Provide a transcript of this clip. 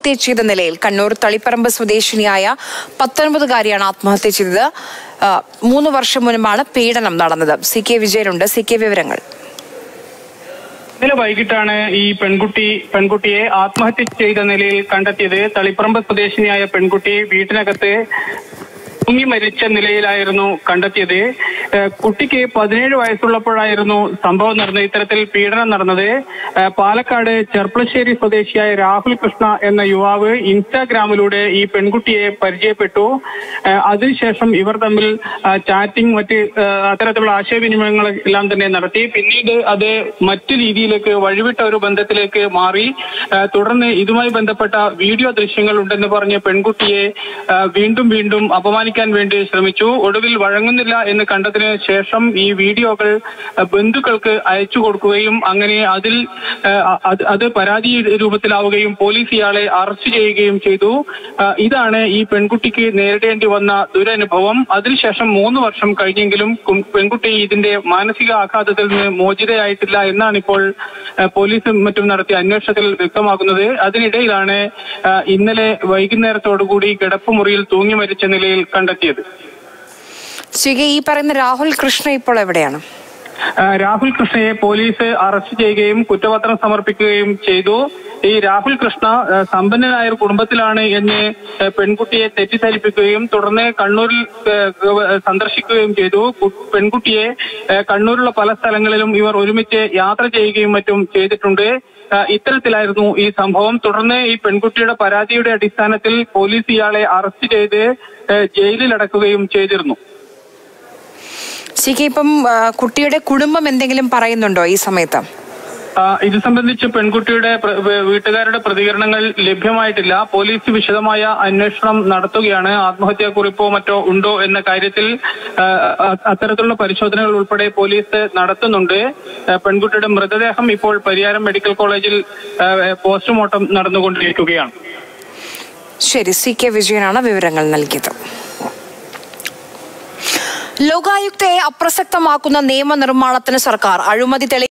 ആത്മഹത്യ ചെയ്ത നിലയിൽ കണ്ണൂർ തളിപ്പറമ്പ് സ്വദേശിനിയായ പത്തൊൻപതുകാരിയാണ് ആത്മഹത്യ ചെയ്തത് ആ, മൂന്ന് വർഷം മുൻപാണ് പീഡനം നടന്നത് സി കെ വിജയനുണ്ട് സി കെ വിവരങ്ങൾ ഇന്നലെ വൈകിട്ടാണ് ഈ പെൺകുട്ടി പെൺകുട്ടിയെ ആത്മഹത്യ ചെയ്ത നിലയിൽ കണ്ടെത്തിയത് തളിപ്പറമ്പ് സ്വദേശിനിയായ പെൺകുട്ടി വീട്ടിനകത്ത് തൂങ്ങി മരിച്ച നിലയിലായിരുന്നു കണ്ടെത്തിയത് ഏഹ് കുട്ടിക്ക് പതിനേഴ് വയസ്സുള്ളപ്പോഴായിരുന്നു സംഭവം നടന്നത് ഇത്തരത്തിൽ പീഡനം നടന്നത് ഏഹ് പാലക്കാട് ചെർപ്പളശ്ശേരി സ്വദേശിയായ രാഹുൽ കൃഷ്ണ എന്ന യുവാവ് ഇൻസ്റ്റാഗ്രാമിലൂടെ ഈ പെൺകുട്ടിയെ പരിചയപ്പെട്ടു ഏഹ് അതിനുശേഷം ഇവർ തമ്മിൽ ചാറ്റിംഗ് മറ്റ് ഏഹ് അത്തരത്തിലുള്ള ആശയവിനിമയങ്ങൾ എല്ലാം തന്നെ നടത്തി പിന്നീട് അത് മറ്റു രീതിയിലേക്ക് വഴിവിട്ട ഒരു ബന്ധത്തിലേക്ക് മാറി ഏഹ് തുടർന്ന് ഇതുമായി ബന്ധപ്പെട്ട വീഡിയോ ദൃശ്യങ്ങൾ ഉണ്ടെന്ന് പറഞ്ഞ് പെൺകുട്ടിയെ ഏഹ് വീണ്ടും വീണ്ടും അപമാനിക്കാൻ വേണ്ടി ശ്രമിച്ചു ഒടുവിൽ വഴങ്ങുന്നില്ല എന്ന് കണ്ടതിന് ശേഷം ഈ വീഡിയോകൾ ഏഹ് ബന്ധുക്കൾക്ക് അയച്ചു കൊടുക്കുകയും അങ്ങനെ അതിൽ ഏഹ് അത് അത് പരാതി രൂപത്തിലാവുകയും പോലീസ് ഇയാളെ അറസ്റ്റ് ചെയ്യുകയും ചെയ്തു ഏഹ് ഇതാണ് ഈ പെൺകുട്ടിക്ക് നേരിടേണ്ടി വന്ന ദുരനുഭവം അതിനുശേഷം മൂന്ന് വർഷം കഴിഞ്ഞെങ്കിലും കു- പെൺകുട്ടി ഇതിന്റെ മാനസിക ആഘാതത്തിൽ നിന്ന് മോചിതയായിട്ടില്ല എന്നാണ് ഇപ്പോൾ ഏഹ് പോലീസും മറ്റും നടത്തിയ അന്വേഷണത്തിൽ വ്യക്തമാകുന്നത് അതിനിടയിലാണ് ഏഹ് ഇന്നലെ വൈകുന്നേരത്തോടുകൂടി കിടപ്പുമുറിയിൽ തൂങ്ങി മരിച്ച നിലയിൽ കണ്ടെത്തിയത് സി കെ ഈ പറയുന്ന രാഹുൽ കൃഷ്ണ ഇപ്പോൾ എവിടെയാണ് ഏഹ് രാഹുൽ കൃഷ്ണയെ പോലീസ് അറസ്റ്റ് ചെയ്യുകയും കുറ്റപത്രം സമർപ്പിക്കുകയും ചെയ്തു ഈ രാഹുൽ കൃഷ്ണ ഏഹ് സമ്പന്നനായ ഒരു കുടുംബത്തിലാണ് എന്ന് ഏഹ് പെൺകുട്ടിയെ തെറ്റിദ്ധരിപ്പിക്കുകയും തുടർന്ന് കണ്ണൂരിൽ ഏഹ് സന്ദർശിക്കുകയും ചെയ്തു കു- പെൺകുട്ടിയെ ഏഹ് കണ്ണൂരിലുള്ള പല സ്ഥലങ്ങളിലും ഇവർ ഒരുമിച്ച് യാത്ര ചെയ്യുകയും മറ്റും ചെയ്തിട്ടുണ്ട് ഏഹ് ഇത്തരത്തിലായിരുന്നു ഈ സംഭവം തുടർന്ന് ഈ പെൺകുട്ടിയുടെ പരാതിയുടെ അടിസ്ഥാനത്തിൽ പോലീസ് ഇയാളെ അറസ്റ്റ് ചെയ്ത് ഏഹ് ജയിലിലടക്കുകയും ചെയ്തിരുന്നു സി കെ ഇപ്പം ആ, കുട്ടിയുടെ കുടുംബം എന്തെങ്കിലും പറയുന്നുണ്ടോ ഈ സമയത്ത് ആ, ഇത് സംബന്ധിച്ച് പെൺകുട്ടിയുടെ പ്ര- വ- വീട്ടുകാരുടെ പ്രതികരണങ്ങൾ ലഭ്യമായിട്ടില്ല പോലീസ് വിശദമായ അന്വേഷണം നടത്തുകയാണ് ആത്മഹത്യാ കുറിപ്പോ മറ്റോ ഉണ്ടോ എന്ന കാര്യത്തിൽ ആ, അ- അത്തരത്തിലുള്ള പരിശോധനകൾ ഉൾപ്പെടെ പോലീസ് നടത്തുന്നുണ്ട് ആ, പെൺകുട്ടിയുടെ മൃതദേഹം ഇപ്പോൾ പരിയാരം മെഡിക്കൽ കോളേജിൽ ആ, പോസ്റ്റ്മോർട്ടം നടന്നുകൊണ്ടിരിക്കുകയാണ് ശരി സി കെ വിജയനാണ് വിവരങ്ങൾ നൽകിയത് ലോകായുക്തയെ അപ്രസക്തമാക്കുന്ന നിയമനിർമ്മാണത്തിന് സർക്കാർ അഴിമതി തെളി